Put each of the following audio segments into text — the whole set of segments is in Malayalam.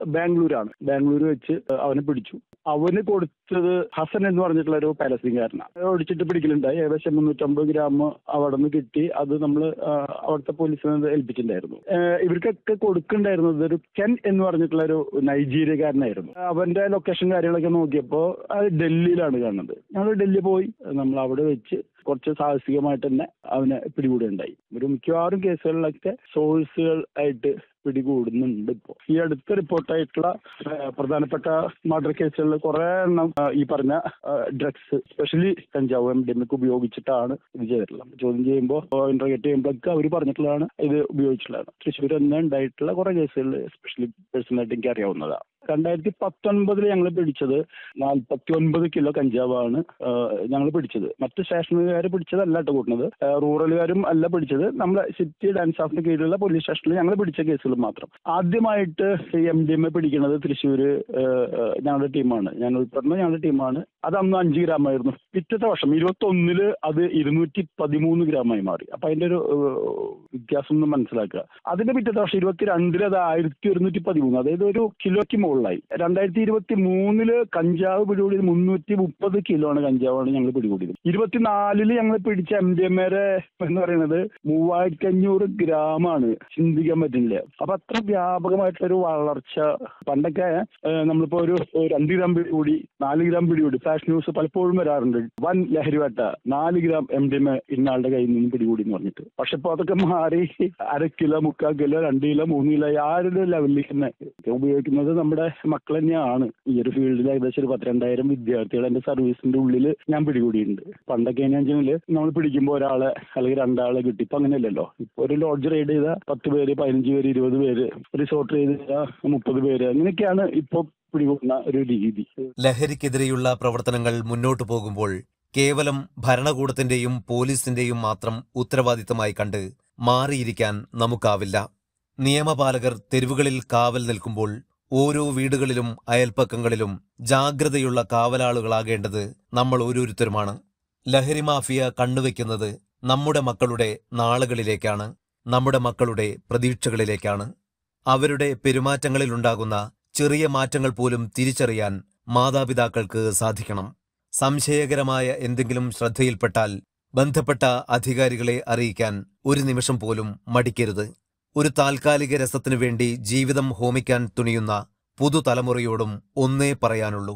ബാംഗ്ലൂരാണ് ബാംഗ്ലൂർ വെച്ച് അവനെ പിടിച്ചു അവന് കൊടുത്തത് ഹസൻ എന്ന് പറഞ്ഞിട്ടുള്ള ഒരു പാലസ്തീൻകാരനാണ് ഒടിച്ചിട്ട് പിടിക്കലുണ്ടായി ഏകദേശം മുന്നൂറ്റമ്പത് ഗ്രാം അവിടെ നിന്ന് കിട്ടി അത് നമ്മൾ അവിടുത്തെ പോലീസിനെ ഏൽപ്പിച്ചിട്ടുണ്ടായിരുന്നു ഏഹ് ഇവർക്കൊക്കെ കൊടുക്കണ്ടായിരുന്നത് ഒരു കെൻ എന്ന് പറഞ്ഞിട്ടുള്ള ഒരു നൈജീരിയക്കാരനായിരുന്നു അവന്റെ ലൊക്കേഷൻ കാര്യങ്ങളൊക്കെ നോക്കിയപ്പോൾ അത് ഡൽഹിയിലാണ് കാണുന്നത് ഞങ്ങൾ ഡൽഹി പോയി നമ്മൾ അവിടെ വെച്ച് കുറച്ച് സാഹസികമായിട്ട് തന്നെ അവനെ പിടികൂടുകയുണ്ടായി ഒരു മിക്കവാറും കേസുകളിലൊക്കെ സോഴ്സുകൾ ആയിട്ട് പിടികൂടുന്നുണ്ട് ഇപ്പോൾ ഈ അടുത്ത റിപ്പോർട്ടായിട്ടുള്ള പ്രധാനപ്പെട്ട മർഡർ കേസുകളിൽ കുറെ എണ്ണം ആ, ഈ പറഞ്ഞ ഡ്രഗ്സ് സ്പെഷ്യലി കഞ്ചാവ് എം ഡി എം ഒക്കെ ഉപയോഗിച്ചിട്ടാണ് ഇത് ചെയ്തിട്ടുള്ളത് ചോദ്യം ചെയ്യുമ്പോൾ ഇന്റർഗേറ്റ് ചെയ്യുമ്പോഴൊക്കെ അവർ പറഞ്ഞിട്ടുള്ളതാണ് ഇത് ഉപയോഗിച്ചിട്ടുള്ളതാണ് തൃശ്ശൂർ തന്നെ ഉണ്ടായിട്ടുള്ള കുറെ കേസുകളിൽ സ്പെഷ്യലി പേഴ്സണലായിട്ട് എനിക്ക് അറിയാവുന്നതാണ് രണ്ടായിരത്തി പത്തൊൻപതിൽ ഞങ്ങൾ പിടിച്ചത് നാൽപ്പത്തി ഒൻപത് കിലോ കഞ്ചാവാണ് ഞങ്ങൾ പിടിച്ചത് മറ്റ് സ്റ്റേഷനുകാർ പിടിച്ചതല്ല കേട്ടോ കൂട്ടുന്നത് റൂറലുകാരും അല്ല പിടിച്ചത് നമ്മുടെ സിറ്റി ഡാൻസ് ഓഫിന് കീഴിലുള്ള പോലീസ് സ്റ്റേഷനിൽ ഞങ്ങൾ പിടിച്ച കേസുകൾ മാത്രം ആദ്യമായിട്ട് എം ഡി എം എ പിടിക്കുന്നത് തൃശ്ശൂർ ഞങ്ങളുടെ ടീമാണ് ഞാൻ ഉൾപ്പെടുന്ന ഞങ്ങളുടെ ടീമാണ് അത് അന്ന് അഞ്ച് ഗ്രാം ആയിരുന്നു പിറ്റത്തെ വർഷം ഇരുപത്തി ഒന്നില് അത് ഇരുന്നൂറ്റി പതിമൂന്ന് ഗ്രാമായി മാറി അപ്പൊ അതിന്റെ ഒരു ഏഹ്, വ്യത്യാസം ഒന്ന് മനസ്സിലാക്കുക അതിന്റെ പിറ്റത്തെ വർഷം ഇരുപത്തിരണ്ടില് അത് ആയിരത്തി ഒരുന്നൂറ്റി പതിമൂന്ന് അതായത് ഒരു കിലോയ്ക്ക് മുകളിലായി രണ്ടായിരത്തി ഇരുപത്തി മൂന്നില് കഞ്ചാവ് പിടികൂടിയത് മുന്നൂറ്റി മുപ്പത് കിലോ ആണ് കഞ്ചാവാണ് ഞങ്ങൾ പിടികൂടിയത് ഇരുപത്തിനാലില് ഞങ്ങൾ പിടിച്ച എം ഡി എം എരെ എന്ന് പറയുന്നത് മൂവായിരത്തി അഞ്ഞൂറ് ഗ്രാമാണ് ചിന്തിക്കാൻ പറ്റുന്നില്ല അപ്പൊ അത്ര വ്യാപകമായിട്ടുള്ള ഒരു വളർച്ച പണ്ടൊക്കെ ഏഹ്, നമ്മളിപ്പോ ഒരു ഒരു രണ്ട് ഗ്രാം പിടികൂടി നാല് ഗ്രാം പിടികൂടി ഫ്ലാഷ് ന്യൂസ് പലപ്പോഴും വരാറുണ്ട് വൻ ലഹരിവേട്ട നാല് gram M D M A ഇന്നാളുടെ കയ്യിൽ നിന്ന് പിടികൂടി എന്ന് പറഞ്ഞിട്ട് പക്ഷെ ഇപ്പൊ അതൊക്കെ മാറി അര കിലോ മുക്കാൽ കിലോ രണ്ട് കിലോ മൂന്ന് കിലോ ആ ഒരു ലെവലിൽ തന്നെ ഉപയോഗിക്കുന്നത് നമ്മുടെ മക്കൾ തന്നെയാണ് ഈ ഒരു ഫീൽഡിൽ ഏകദേശം ഒരു പത്തിരണ്ടായിരം വിദ്യാർത്ഥികൾ എന്റെ സർവീസിന്റെ ഉള്ളിൽ ഞാൻ പിടികൂടിയിട്ടുണ്ട് പണ്ടൊക്കെ എന്ന് വെച്ചാൽ നമ്മൾ പിടിക്കുമ്പോൾ ഒരാളെ അല്ലെങ്കിൽ രണ്ടാളെ കിട്ടി ഇപ്പൊ അങ്ങനെയല്ലല്ലോ ഇപ്പൊ ഒരു ലോഡ്ജ് റൈഡ് ചെയ്ത പത്ത് പേര് പതിനഞ്ച് പേര് ഇരുപത് പേര് റിസോർട്ട് റൈഡ് ചെയ്ത മുപ്പത് പേര് അങ്ങനെയൊക്കെയാണ് ഇപ്പൊ പിടികൂടുന്ന ഒരു രീതി ലഹരിക്കെതിരെയുള്ള പ്രവർത്തനങ്ങൾ മുന്നോട്ടു പോകുമ്പോൾ കേവലം ഭരണകൂടത്തിന്റെയും പോലീസിന്റെയും മാത്രം ഉത്തരവാദിത്തമായി കണ്ട് മാറിയിരിക്കാൻ നമുക്കാവില്ല നിയമപാലകർ തെരുവുകളിൽ കാവൽ നിൽക്കുമ്പോൾ ഓരോ വീടുകളിലും അയൽപ്പക്കങ്ങളിലും ജാഗ്രതയുള്ള കാവലാളുകളാകേണ്ടത് നമ്മൾ ഓരോരുത്തരുമാണ് ലഹരി മാഫിയ കണ്ണുവെക്കുന്നത് നമ്മുടെ മക്കളുടെ നാളുകളിലേക്കാണ് നമ്മുടെ മക്കളുടെ പ്രതീക്ഷകളിലേക്കാണ് അവരുടെ പെരുമാറ്റങ്ങളിലുണ്ടാകുന്ന ചെറിയ മാറ്റങ്ങൾ പോലും തിരിച്ചറിയാൻ മാതാപിതാക്കൾക്ക് സാധിക്കണം സംശയകരമായ എന്തെങ്കിലും ശ്രദ്ധയിൽപ്പെട്ടാൽ ബന്ധപ്പെട്ട അധികാരികളെ അറിയിക്കാൻ ഒരു നിമിഷം പോലും മടിക്കരുത് ഒരു താൽക്കാലിക രസത്തിനു വേണ്ടി ജീവിതം ഹോമിക്കാൻ തുനിയുന്ന പുതുതലമുറയോടും ഒന്നേ പറയാനുള്ളൂ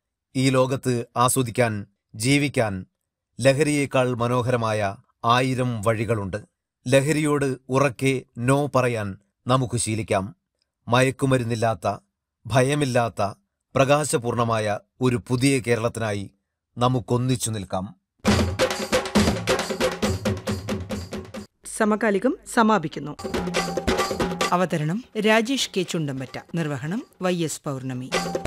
ഈ ലോകത്ത് ആസ്വദിക്കാൻ ജീവിക്കാൻ ലഹരിയേക്കാൾ മനോഹരമായ ആയിരം വഴികളുണ്ട് ലഹരിയോട് ഉറക്കെ നോ പറയാൻ നമുക്ക് ശീലിക്കാം മയക്കുമരുന്നില്ലാത്ത ഭയമില്ലാത്ത പ്രകാശപൂർണമായ ഒരു പുതിയ കേരളത്തിനായി നമുക്കൊന്നിച്ചു നിൽക്കാം സമകാലികം സമാപിക്കുന്നു അവതരണം രാജേഷ് കെ ചുണ്ടമ്പറ്റ നിർവഹണം Y S Pournami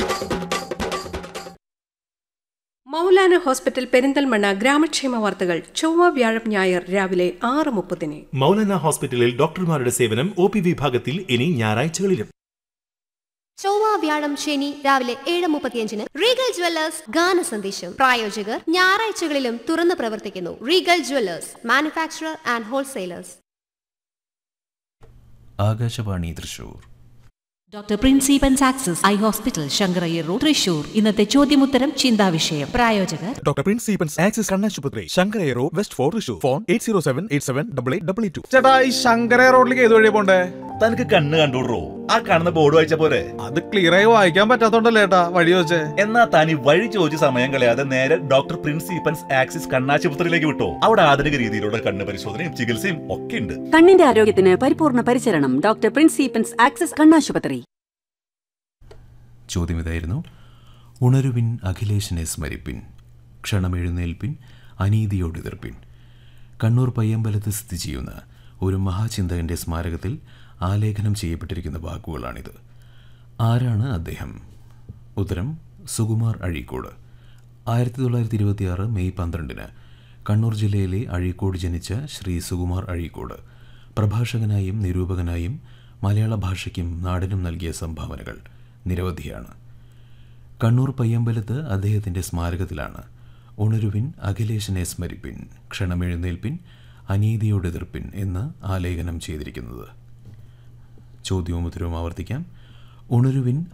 Maulana hospital Perinthalmanna ഗ്രാമക്ഷേമ വാർത്തകൾ ചൊവ്വ വ്യാഴം ഞായർ രാവിലെ ആറ് മുപ്പതിന് മൗലാന ഹോസ്പിറ്റലിൽ ഡോക്ടർമാരുടെ സേവനം ഒ പി വിഭാഗത്തിൽ ഇനി ഞായറാഴ്ചകളിലും ചൊവ്വ വ്യാഴം ശനി രാവിലെ ഏഴ് മുപ്പത്തിയഞ്ചിന് റീഗൽ ജ്വല്ലേഴ്സ് ഗാന സന്ദേശം പ്രായോജകർ ഞായറാഴ്ചകളിലും തുറന്നു പ്രവർത്തിക്കുന്നു regal jewellers manufacturer and wholesalers Akashvani Thrissur doctor പ്രിൻസിപ്പൻസ് access eye hospital Sankarayyar road Thrissur ഇന്നത്തെ ചോദ്യമുത്തരം ചിന്താവിഷയം പ്രായോജകർ ഡോക്ടർ പ്രിൻസ് സീപ്പൻസ് ആക്സിസ് കണ്ണാശുപത്രി Sankara road west fort Thrissur phone eight zero seven eight seven double eight double two ചേട്ടാ ഈ ശങ്കര റോഡിലേക്ക് ഏത് വഴിയാ പോണ്ടേ തനിക്ക് കണ്ണ് കണ്ടോടോ ആ കാണുന്ന ബോർഡ് വായിച്ച പോലെ അത് ക്ലിയർ ആയി വായിക്കാൻ പറ്റാത്തോണ്ടല്ലേ ഏട്ടാ വഴി ചോദിച്ചേ എന്നാ താനി വഴി ചോദിച്ച് സമയം കളയാതെ നേരെ ഡോക്ടർ പ്രിൻസിപ്പൻസ് ആക്സിസ് കണ്ണാശുപത്രിയിലേക്ക് വിട്ടോ അവിടെ ആധുനിക രീതിയിലുള്ള കണ്ണ് പരിശോധനയും ചികിത്സയും ഒക്കെ ഉണ്ട് കണ്ണിന്റെ ആരോഗ്യത്തിന് പരിപൂർണ പരിചരണം ഡോക്ടർ പ്രിൻസിപ്പൻസ് ആക്സസ് കണ്ണാശുപത്രി ചോദ്യം ഇതായിരുന്നു ഉണരുവിൻ അഖിലേഷിനെ സ്മരിപ്പിൻ ക്ഷണമെഴുന്നേൽപ്പിൻ അനീതിയോട് എതിർപ്പിൻ കണ്ണൂർ പയ്യമ്പലത്ത് സ്ഥിതി ചെയ്യുന്ന ഒരു മഹാചിന്തകന്റെ സ്മാരകത്തിൽ ആലേഖനം ചെയ്യപ്പെട്ടിരിക്കുന്ന വാക്കുകളാണിത് ആരാണ് അദ്ദേഹം ഉത്തരം സുകുമാർ അഴീക്കോട് ആയിരത്തി തൊള്ളായിരത്തി ഇരുപത്തിയാറ് മെയ് പന്ത്രണ്ടിന് കണ്ണൂർ ജില്ലയിലെ അഴീക്കോട് ജനിച്ച ശ്രീ സുകുമാർ അഴീക്കോട് പ്രഭാഷകനായും നിരൂപകനായും മലയാള ഭാഷയ്ക്കും നാടിനും നൽകിയ സംഭാവനകൾ നിരവധിയാണ് കണ്ണൂർ പയ്യമ്പലത്ത് അദ്ദേഹത്തിൻ്റെ സ്മാരകത്തിലാണ് ഉണരുവിൻ അഖിലേഷിനെ സ്മരിപ്പിൻ ക്ഷണമെഴുന്നേൽപ്പിൻ അനീതിയോട് എതിർപ്പിൻ എന്ന് ആലേഖനം ചെയ്തിരിക്കുന്നത് ചോദ്യവും ഉത്തരവും ആവർത്തിക്കാം ഉണരുവിൻ